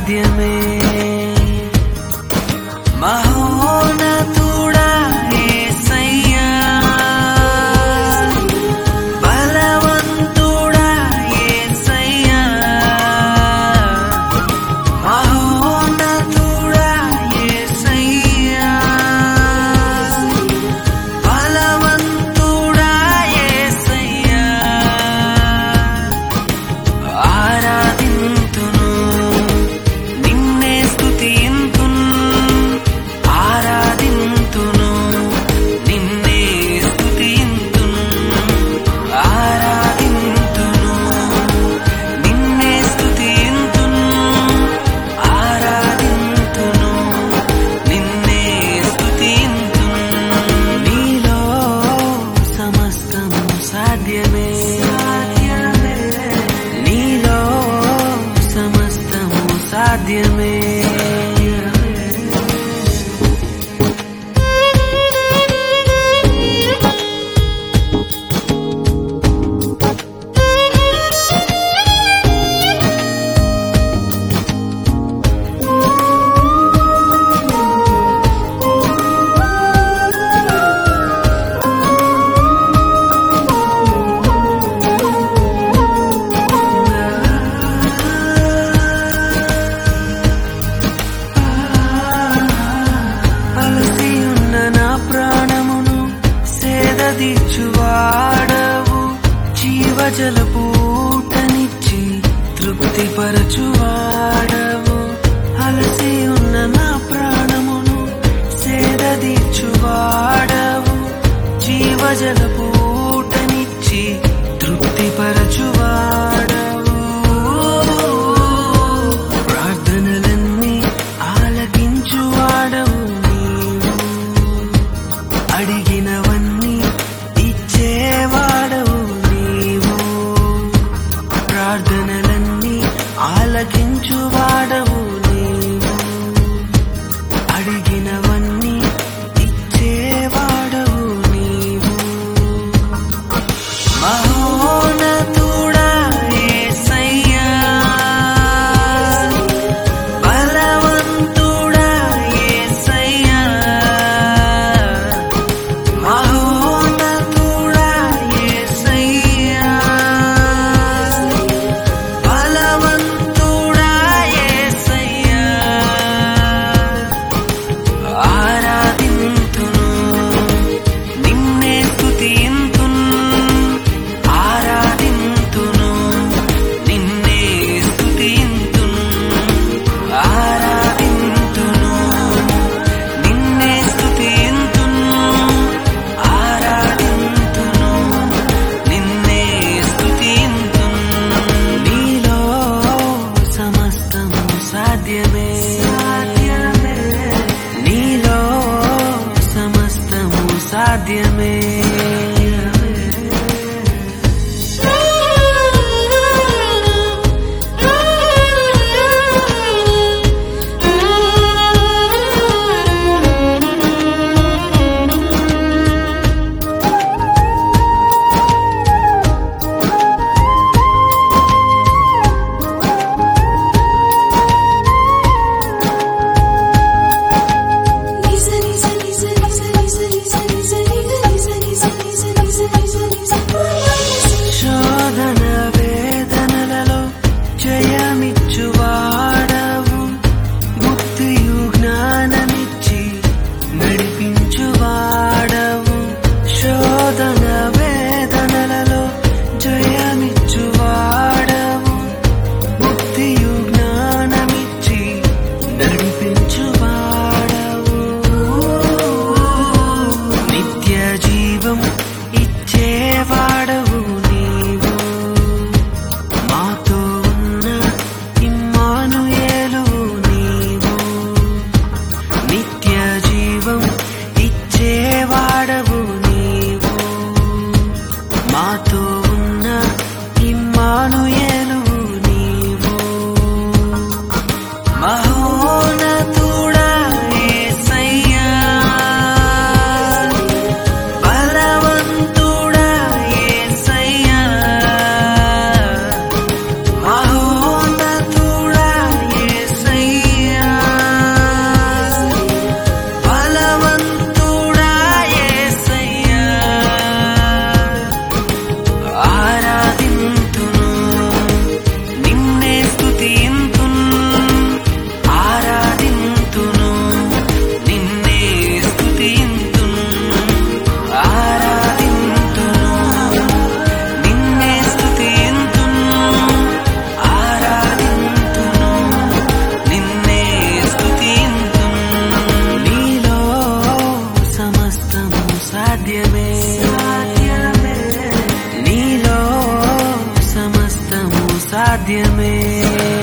సాధ్యమే మహోనతుడా యేసయ్యా బలవంతుడా యేసయ్యా మహోనతుడా యేసయ్యా బలవంతుడా యేసయ్యా ఆరాధింతును నిన్నే స్తుతింతును ఆరాధింతును నిన్నే స్తుతింతును ఆరాధింతును నిన్నే స్తుతింతును ఆరాధింతును నిన్నే స్తుతింతును నీలో సమస్తము సాధ్యమే నీలో సమస్తము సాధ్యమే అలసి ఉన్న నా ప్రాణమును సేదదీర్చువాడవు జీవజలపు ఊటనిచ్చి తృప్తిపరచువాడవు అలసి ఉన్న నా ప్రాణమును సేదదీర్చువాడవు జీవజలపు ఊటనిచ్చి తృప్తిపరచువాడవు ప్రార్థనలన్నీ ఆలకించువాడవు నీవు అడిగినవన్నీ ఇచ్చేవాడవు నీవు ప్రార్థనలన్నీ ఆలకించువాడవు నీవు అడిగినవన్నీ ఇచ్చేవాడవు నీవు మహోనతుడా యేసయ్యా బలవంతుడా యేసయ్యా మహోనతుడా యేసయ్యా బలవంతుడా యేసయ్యా ఆరాధింతును నిన్నే స్తుతింతును ఆరాధింతును నిన్నే స్తుతింతును ఆరాధింతును నిన్నే స్తుతింతును ఆరాధింతును నిన్నే స్తుతింతును నీలో సమస్తము సాధ్యమే నీలో సమస్తము సాధ్యమే శోధన వేదనలలో జయమిచ్చువాడవు బుద్ధియు జ్ఞానమిచ్చి నడిపించువాడవు శోధన వేదనలలో జయమిచ్చువాడవు బుద్ధియు జ్ఞానమిచ్చి నడిపించువాడవు నిత్య జీవం ఇచ్చేవాడవు నీవు మాతో ఉన్న ఇమ్మానుయేలు నీవు నిత్య జీవం ఇచ్చేవాడవు నీవు మాతో ఉన్న ఇమ్మానుయేలు నీవు మహోనతుడా యేసయ్యా బలవంతుడా యేసయ్యా మహోనతుడా యేసయ్యా సాధ్యమే